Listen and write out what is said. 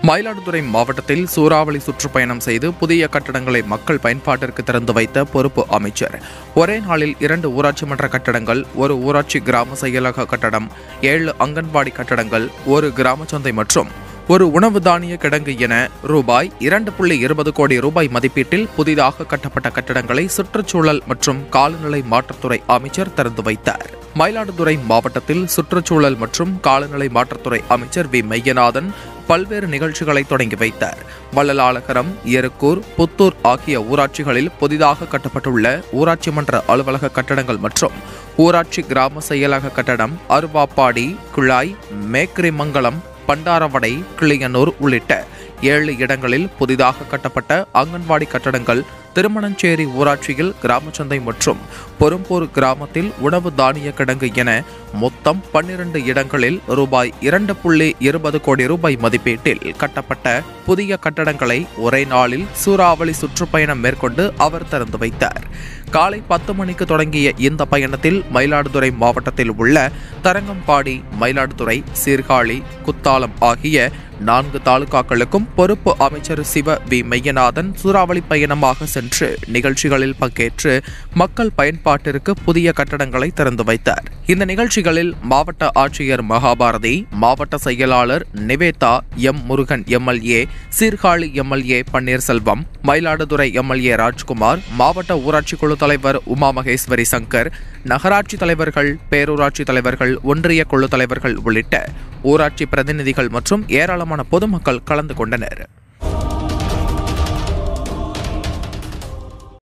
மயிலாடுதுறை மாவட்டத்தில் சூறாவளி சுற்றுப்பயணம் செய்து புதிய கட்டடங்களை மக்கள் பயன்பாட்டிற்கு திறந்து வைத்த பொறுப்பு அமைச்சர் ஒரே நாளில் இரண்டு ஊராட்சி மன்ற கட்டடங்கள் ஒரு ஊராட்சி கிராம செயலக கட்டடம் ஏழு அங்கன்வாடி கட்டடங்கள் ஒரு கிராம சந்தை மற்றும் ஒரு உணவு தானிய கிடங்கு என ரூபாய் இரண்டு புள்ளி இருபது கோடி ரூபாய் மதிப்பீட்டில் புதிதாக கட்டப்பட்ட கட்டடங்களை சுற்றுச்சூழல் மற்றும் காலநிலை மாற்றத்துறை அமைச்சர் திறந்து வைத்தார் மயிலாடுதுறை மாவட்டத்தில் சுற்றுச்சூழல் மற்றும் காலநிலை மாற்றத்துறை அமைச்சர் வி மெய்யநாதன் பல்வேறு நிகழ்ச்சிகளை தொடங்கி வைத்தார் வள்ளலாளகரம் எருக்கூர் புத்தூர் ஆகிய ஊராட்சிகளில் புதிதாக கட்டப்பட்டுள்ள ஊராட்சி மன்ற அலுவலக கட்டடங்கள் மற்றும் ஊராட்சி கிராம செயலக கட்டடம் அருவாப்பாடி குழாய் மேக்கரிமங்கலம் பண்டாரவடை கிளியனூர் உள்ளிட்ட ஏழு இடங்களில் புதிதாக கட்டப்பட்ட அங்கன்வாடி கட்டடங்கள் திருமணஞ்சேரி ஊராட்சியில் கிராமச்சந்தை மற்றும் பொறும்பூர் கிராமத்தில் உணவு தானிய கிடங்கு என மொத்தம் பன்னிரண்டு இடங்களில் ரூபாய் இரண்டு புள்ளி இருபது கோடி ரூபாய் மதிப்பீட்டில் கட்டப்பட்ட புதிய கட்டடங்களை ஒரே நாளில் சூறாவளி சுற்றுப்பயணம் மேற்கொண்டு அவர் திறந்து வைத்தார் காலை பத்து மணிக்கு தொடங்கிய இந்த பயணத்தில் மயிலாடுதுறை மாவட்டத்தில் உள்ள தரங்கம்பாடி மயிலாடுதுறை சீர்காழி குத்தாலம் ஆகிய நான்கு தாலுகாக்களுக்கும் பொறுப்பு அமைச்சர் சிவ வி மெய்யநாதன் சூறாவளி பயணமாக சென்று நிகழ்ச்சிகளில் பங்கேற்று மக்கள் பயன்பாட்டிற்கு புதிய கட்டடங்களை திறந்து வைத்தார் இந்த நிகழ்ச்சிகளில் மாவட்ட ஆட்சியர் மகாபாரதி மாவட்ட செயலாளர் Nivetha M Murugan MLA Sirkazhi MLA Panneerselvam Mayiladuthurai MLA Rajkumar மாவட்ட ஊராட்சி குழு தலைவர் உமா மகேஸ்வரி சங்கர் நகராட்சி தலைவர்கள் பேரூராட்சி தலைவர்கள் ஒன்றிய குழு தலைவர்கள் உள்ளிட்ட ஊராட்சி பிரதிநிதிகள் மற்றும் ஏராளமான பொதுமக்கள் கலந்து கொண்டனர்